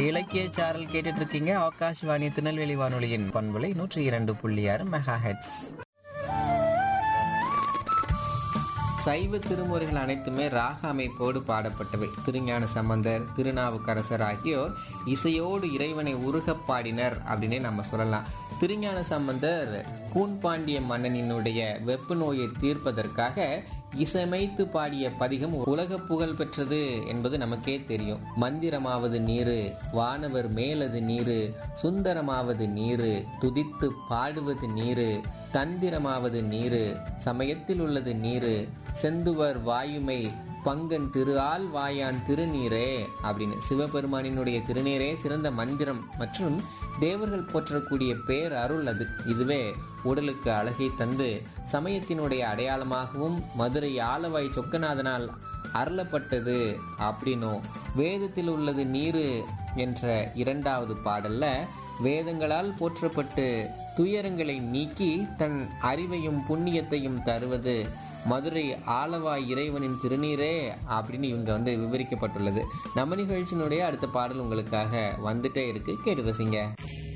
இலக்கிய சாரல் கேட்டுட்டு இருக்கீங்க ஆகாஷ்வாணி திருநெல்வேலி வானொலியின் பண்பலை நூற்றி இரண்டு புள்ளி ஆறு மெகா ஹெட்ஸ் சைவ திருமுறைகள் அனைத்துமே ராக அமைப்போடு பாடப்பட்டவை திருஞான சம்பந்தர் திருநாவுக்கரசர் ஆகியோர் இசையோடு இறைவனை உருகப் பாடினர் அப்படின்னே நம்ம சொல்லலாம் திருஞான சம்பந்தர் கூன்பாண்டிய மன்னனினுடைய வெப்பு நோயை தீர்ப்பதற்காக இசைமைத்து பாடிய பதிகம் உலக புகழ் பெற்றது என்பது நமக்கே தெரியும் மந்திரமாவது நீரு வானவர் மேலது நீரு சுந்தரமாவது நீரு துதித்து பாடுவது நீரு தந்திரமாவது நீரு சமயத்தில் உள்ளது நீரு செந்துவர் வாயுமை பங்கன் திரு ஆள் வாயான் திருநீரே அப்படின்னு சிவபெருமானினுடைய திருநீரே சிறந்த மந்திரம் மற்றும் தேவர்கள் போற்றக்கூடிய பேர் அருள் அது இதுவே உடலுக்கு அழகை தந்து சமயத்தினுடைய அடையாளமாகவும் மதுரை ஆலவாய் சொக்கநாதனால் அருளப்பட்டது அப்படின்னும் வேதத்தில் உள்ளது நீரு என்ற இரண்டாவது பாடல்ல வேதங்களால் போற்றப்பட்டு துயரங்களை நீக்கி தன் அறிவையும் புண்ணியத்தையும் தருவது மதுரை ஆலவாய் இறைவனின் திருநீரே அப்படின்னு இவங்க வந்து விவரிக்கப்பட்டுள்ளது நம்ம நிகழ்ச்சியினுடைய அடுத்த பாடல் உங்களுக்காக வந்துட்டே இருக்கு கேட்டு ரசிங்க